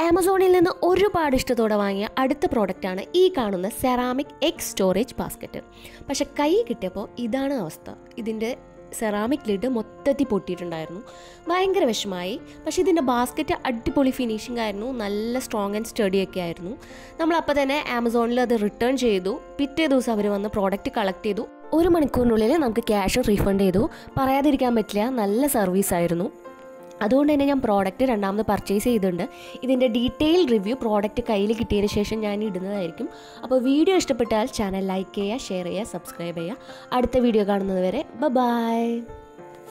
ആമസോണിൽ നിന്ന് ഒരുപാട് ഇഷ്ടത്തോടെ വാങ്ങിയ അടുത്ത പ്രോഡക്റ്റാണ് ഈ കാണുന്ന സെറാമിക് എഗ് സ്റ്റോറേജ് ബാസ്ക്കറ്റ് പക്ഷെ കൈ കിട്ടിയപ്പോൾ ഇതാണ് അവസ്ഥ ഇതിൻ്റെ സെറാമിക് ലിഡ് മൊത്തത്തിൽ പൊട്ടിയിട്ടുണ്ടായിരുന്നു ഭയങ്കര വിഷമായി പക്ഷേ ഇതിൻ്റെ ബാസ്ക്കറ്റ് അടിപൊളി ഫിനിഷിംഗ് ആയിരുന്നു നല്ല സ്ട്രോങ് ആൻഡ് സ്റ്റഡി ഒക്കെ ആയിരുന്നു നമ്മളപ്പോൾ തന്നെ ആമസോണിൽ അത് റിട്ടേൺ ചെയ്തു പിറ്റേ ദിവസം അവർ വന്ന് പ്രോഡക്റ്റ് കളക്ട് ചെയ്തു ഒരു മണിക്കൂറിനുള്ളിൽ നമുക്ക് ക്യാഷ് റീഫണ്ട് ചെയ്തു പറയാതിരിക്കാൻ പറ്റില്ല നല്ല സർവീസ് ആയിരുന്നു അതുകൊണ്ട് തന്നെ ഞാൻ പ്രോഡക്റ്റ് രണ്ടാമത് പർച്ചേസ് ചെയ്തിട്ടുണ്ട് ഇതിൻ്റെ ഡീറ്റെയിൽ റിവ്യൂ പ്രോഡക്റ്റ് കയ്യിൽ കിട്ടിയതിന് ശേഷം ഞാൻ ഇടുന്നതായിരിക്കും അപ്പോൾ വീഡിയോ ഇഷ്ടപ്പെട്ടാൽ ചാനൽ ലൈക്ക് ചെയ്യുക ഷെയർ ചെയ്യുക സബ്സ്ക്രൈബ് ചെയ്യുക അടുത്ത വീഡിയോ കാണുന്നത് വരെ ബൈ